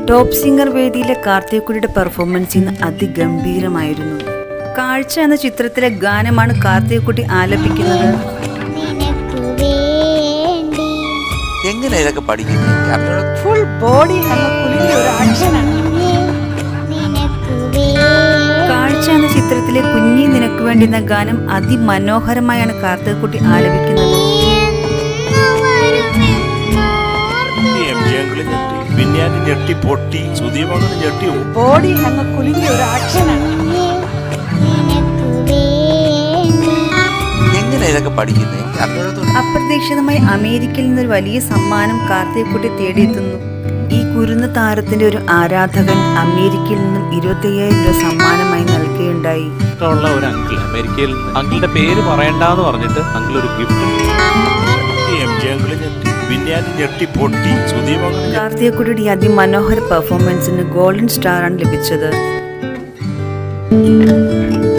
top singer വേദിയിലെ കാർത്തികക്കുടിയുടെ performance ഇന്ന് അതിഗംഭീരമായിരുന്നു കാഴ്ച എന്ന ചിത്രത്തിലെ ഗാനമാണ് കാർത്തികക്കുട്ടി ആലപിക്കുന്നത് നിനക്കു വേണ്ടി എങ്ങനെ ഇതൊക്കെ പഠിക്കുന്നത് ഫുൾ ബോഡി അങ്ങ് കുലുങ്ങി ഒരു ആക്ഷനാണ് നിനക്കു വേണ്ടി കാഴ്ച എന്ന ചിത്രത്തിലെ കുഞ്ഞി നിനക്ക് വേണ്ടി എന്ന ഗാനം അതിമനോഹരമായാണ് കാർത്തികക്കുട്ടി ആലപിക്കുന്നത് എം ജി അങ്കിള് ഞെട്ടി ബിന്യാനി ഞെട്ടി പൊട്ടി സുദീപങ്ങള് ഞെട്ടി ബോഡി അങ്ങ് കുലുങ്ങി ഒരു ആക്ഷനാണ് നിനക്കു വേണ്ടി എങ്ങനെ ഇതൊക്കെ പഠിക്കുന്നത് അപ്രതീക്ഷിതമായി അമേരിക്കയിൽ നിന്നൊരു വലിയ സമ്മാനം കാർത്തികക്കുട്ടി തേടിയെത്തുന്നു ഈ കുരുന്ന താരത്തിന്റെ ഒരു ആരാധകൻ അമേരിക്കയിൽ നിന്നും ഇരുപത്തി അയ്യായിരം രൂപ സമ്മാനമായി നൽകുകയുണ്ടായി ഇഷ്ടമുള്ള ഒരു അങ്കിൾ അമേരിക്കയിൽ നിന്ന് അങ്കിളുടെ പേര് പറയണ്ടെന്ന് പറഞ്ഞിട്ട് അങ്കിൾ ഒരു ഗിഫ്റ്റ് എം ജി അങ്കിള് ഞെട്ടി ബിന്യാനി ഞെട്ടി പൊട്ടി സുദീപങ്ങള് കാർത്തികക്കുട്ടിയുടെ ഈ അതിമനോഹര പെർഫോമൻസിന് ഗോൾഡൻ സ്റ്റാറാണ് ലഭിച്ചത്